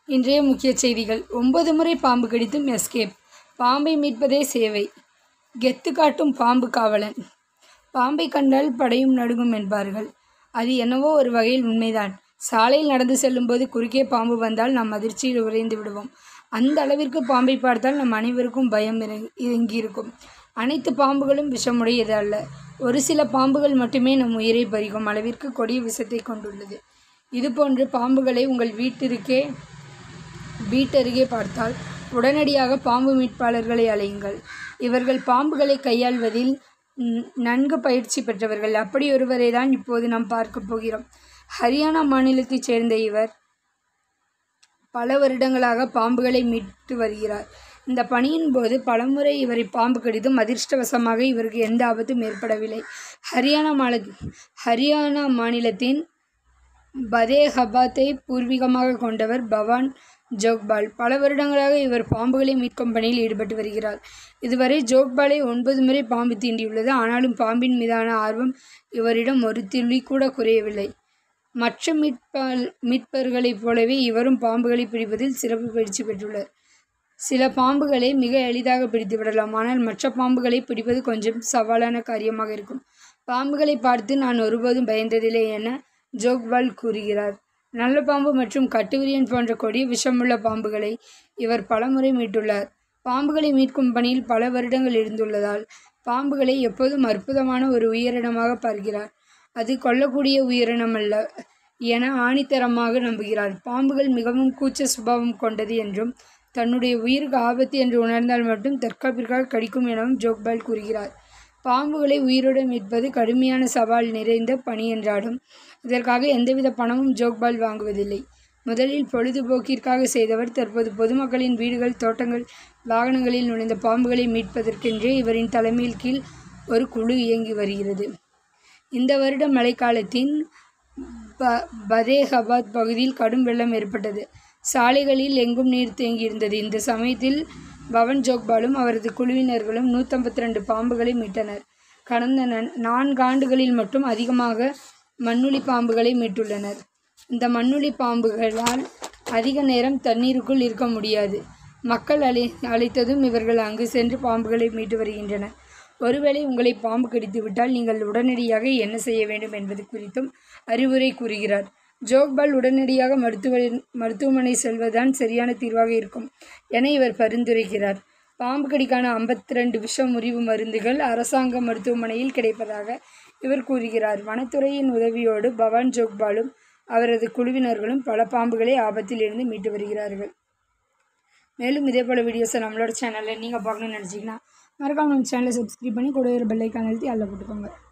இன்றைய முக்கிய செய்திகள் ஒன்பது முறை பாம்பு கடித்தும் எஸ்கேப் பாம்பை மீட்பதே சேவை கெத்து காட்டும் பாம்பு காவலன் பாம்பை கண்டால் படையும் நடுங்கும் என்பார்கள் அது என்னவோ ஒரு வகையில் உண்மைதான் சாலையில் நடந்து செல்லும்போது குறுக்கே பாம்பு வந்தால் நாம் அதிர்ச்சியில் உறைந்து விடுவோம் அந்த அளவிற்கு பாம்பை பார்த்தால் நம் அனைவருக்கும் பயம் இறங்கி இறங்கியிருக்கும் அனைத்து பாம்புகளும் விஷமுடையது அல்ல ஒரு சில பாம்புகள் மட்டுமே நம் உயிரை பறிக்கும் அளவிற்கு கொடிய விஷத்தை கொண்டுள்ளது இதுபோன்று பாம்புகளை உங்கள் வீட்டிற்கே வீட்டருகே பார்த்தால் உடனடியாக பாம்பு மீட்பாளர்களை அழையுங்கள் இவர்கள் பாம்புகளை கையாள்வதில் ந- நன்கு பயிற்சி பெற்றவர்கள் அப்படி ஒருவரை தான் இப்போது நாம் பார்க்க போகிறோம் ஹரியானா மாநிலத்தைச் சேர்ந்த இவர் பல வருடங்களாக பாம்புகளை மீட்டு வருகிறார் இந்த பணியின் போது பலமுறை இவரை பாம்பு கடித்தும் அதிர்ஷ்டவசமாக இவருக்கு எந்த ஆபத்தும் ஏற்படவில்லை ஹரியானா மாநில ஹரியானா மாநிலத்தின் பதேஹபாத்தை பூர்வீகமாக கொண்டவர் பவான் ஜோக்பால் பல வருடங்களாக இவர் பாம்புகளை மீட்கும் பணியில் ஈடுபட்டு வருகிறார் இதுவரை ஜோக்பாலை ஒன்பது முறை பாம்பு தீண்டியுள்ளது ஆனாலும் பாம்பின் மீதான ஆர்வம் இவரிடம் ஒரு துளி கூட குறையவில்லை மற்ற மீட்பால் மீட்பர்களைப் போலவே இவரும் பாம்புகளை பிடிப்பதில் சிறப்பு பயிற்சி பெற்றுள்ளார் சில பாம்புகளை மிக எளிதாக பிடித்து விடலாம் ஆனால் மற்ற பாம்புகளை பிடிப்பது கொஞ்சம் சவாலான காரியமாக இருக்கும் பாம்புகளை பார்த்து நான் ஒருபோதும் பயந்ததில்லை என ஜோக்பால் கூறுகிறார் நல்ல பாம்பு மற்றும் கட்டுவிரியன் போன்ற கொடிய விஷமுள்ள பாம்புகளை இவர் பலமுறை மீட்டுள்ளார் பாம்புகளை மீட்கும் பணியில் பல வருடங்கள் இருந்துள்ளதால் பாம்புகளை எப்போதும் அற்புதமான ஒரு உயிரினமாக பார்க்கிறார் அது கொல்லக்கூடிய உயிரினம் அல்ல என ஆணித்தரமாக நம்புகிறார் பாம்புகள் மிகவும் கூச்ச சுபாவம் கொண்டது என்றும் தன்னுடைய உயிருக்கு ஆபத்து என்று உணர்ந்தால் மட்டும் தற்காப்பிற்காக கடிக்கும் எனவும் ஜோக்பால் கூறுகிறார் பாம்புகளை உயிருடன் மீட்பது கடுமையான சவால் நிறைந்த பணி என்றாலும் இதற்காக எந்தவித பணமும் ஜோக்பால் வாங்குவதில்லை முதலில் பொழுதுபோக்கிற்காக செய்தவர் தற்போது பொதுமக்களின் வீடுகள் தோட்டங்கள் வாகனங்களில் நுழைந்த பாம்புகளை மீட்பதற்கென்றே இவரின் தலைமையில் கீழ் ஒரு குழு இயங்கி வருகிறது இந்த வருட மழைக்காலத்தின் ப பதேஹபாத் பகுதியில் கடும் வெள்ளம் ஏற்பட்டது சாலைகளில் எங்கும் நீர் தேங்கியிருந்தது இந்த சமயத்தில் பவன் ஜோக்பாலும் அவரது குழுவினர்களும் நூற்றம்பத்தி ரெண்டு பாம்புகளை மீட்டனர் கடந்த நன்- நான்கு ஆண்டுகளில் மட்டும் அதிகமாக மண்ணுளி பாம்புகளை மீட்டுள்ளனர் இந்த மண்ணுளி பாம்புகளால் அதிக நேரம் தண்ணீருக்குள் இருக்க முடியாது மக்கள் அழை அழைத்ததும் இவர்கள் அங்கு சென்று பாம்புகளை மீட்டு வருகின்றனர் ஒருவேளை உங்களை பாம்பு கடித்து விட்டால் நீங்கள் உடனடியாக என்ன செய்ய வேண்டும் என்பது குறித்தும் அறிவுரை கூறுகிறார் ஜோக்பால் உடனடியாக மருத்துவ மருத்துவமனை செல்வதுதான் சரியான தீர்வாக இருக்கும் என இவர் பரிந்துரைக்கிறார் பாம்பு கடிக்கான 52 ரெண்டு விஷ முறிவு மருந்துகள் அரசாங்க மருத்துவமனையில் கிடைப்பதாக இவர் கூறுகிறார் வனத்துறையின் உதவியோடு பவான் ஜோக்பாலும் அவரது குழுவினர்களும் பல பாம்புகளை ஆபத்தில் இருந்து மீட்டு வருகிறார்கள் மேலும் இதே போல் வீடியோஸை நம்மளோட சேனலில் நீங்கள் பார்க்கணும்னு நினச்சிங்கன்னா மறக்காம நம்ம சேனலை சப்ஸ்கிரைப் பண்ணி கூட ஒரு பெல்லைக்கான் அழுத்தி அதில் போட்டுக்கோங்க